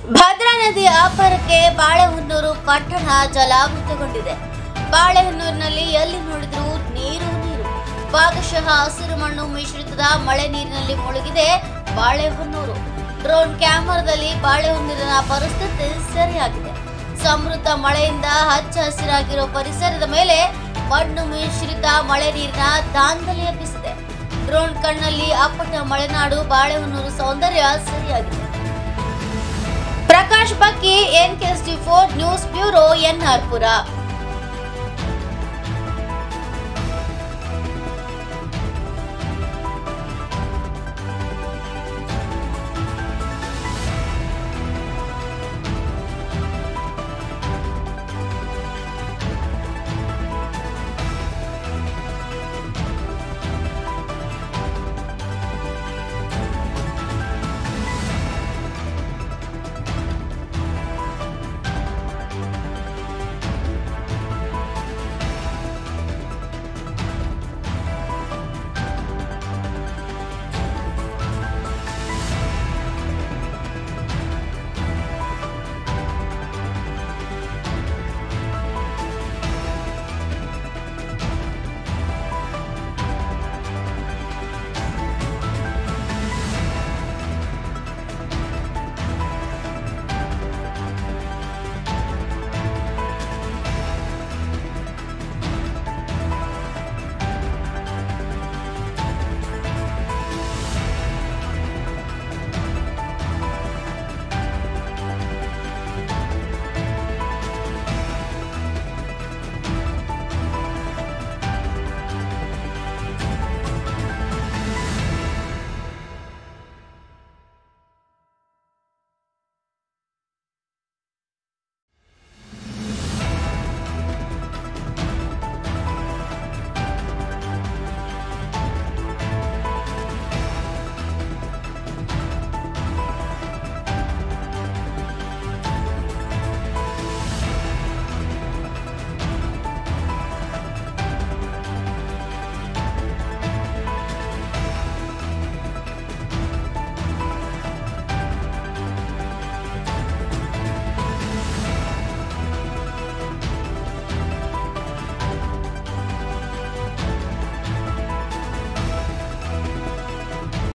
ಭದ್ರಾ ನದಿ ಅಬ್ಬರಕ್ಕೆ ಬಾಳೆಹೊನ್ನೂರು ಪಟ್ಟಣ ಜಲಾವೃತಗೊಂಡಿದೆ ಬಾಳೆಹೊನ್ನೂರಿನಲ್ಲಿ ಎಲ್ಲಿ ನೋಡಿದ್ರೂ ನೀರು ನೀರು ಭಾಗಶಃ ಹಸಿರು ಮಣ್ಣು ಮಿಶ್ರಿತದ ಮಳೆ ನೀರಿನಲ್ಲಿ ಮುಳುಗಿದೆ ಬಾಳೆಹೊನ್ನೂರು ಡ್ರೋನ್ ಕ್ಯಾಮೆರಾದಲ್ಲಿ ಬಾಳೆಹೊನ್ನೂರಿನ ಪರಿಸ್ಥಿತಿ ಸರಿಯಾಗಿದೆ ಸಮೃದ್ಧ ಮಳೆಯಿಂದ ಹಚ್ಚ ಹಸಿರಾಗಿರೋ ಪರಿಸರದ ಮೇಲೆ ಮಣ್ಣು ಮಿಶ್ರಿತ ಮಳೆ ನೀರಿನ ದಾಂಧಲೆ ಎಬ್ಬಿಸಿದೆ ಡ್ರೋನ್ ಕಣ್ಣಲ್ಲಿ ಅಪ್ಪಟ ಮಲೆನಾಡು ಬಾಳೆಹೊನ್ನೂರು ಸೌಂದರ್ಯ ಸರಿಯಾಗಿದೆ Prakash Bakki N K four news bureau N R ಪುರ